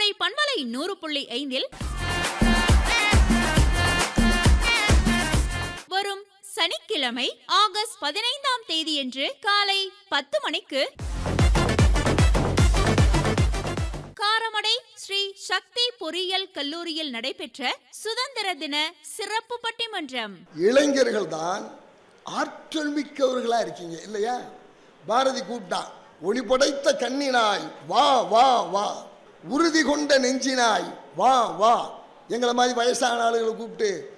கோடை பண்பலை நூறு புள்ளி ஐந்தில் வரும் சனிக்கிழமை ஆகஸ்ட் பதினைந்தாம் தேதியன்று காலை பத்து மணிக்கு காரமடை ஸ்ரீ சக்தி பொறியியல் கல்லூரியில் நடைபெற்ற சுதந்திர தின சிறப்பு பட்டிமன்றம் இளைஞர்கள் தான் ஆற்றல் மிக்கவர்களா இருக்கீங்க இல்லையா பாரதி கூப்பிட்டான் ஒளி படைத்த கண்ணினாய் வா வா வா உறுதி கொண்ட நெஞ்சினாய் வா வா எங்களை மாதிரி வயசான ஆளுகளை கூப்பிட்டு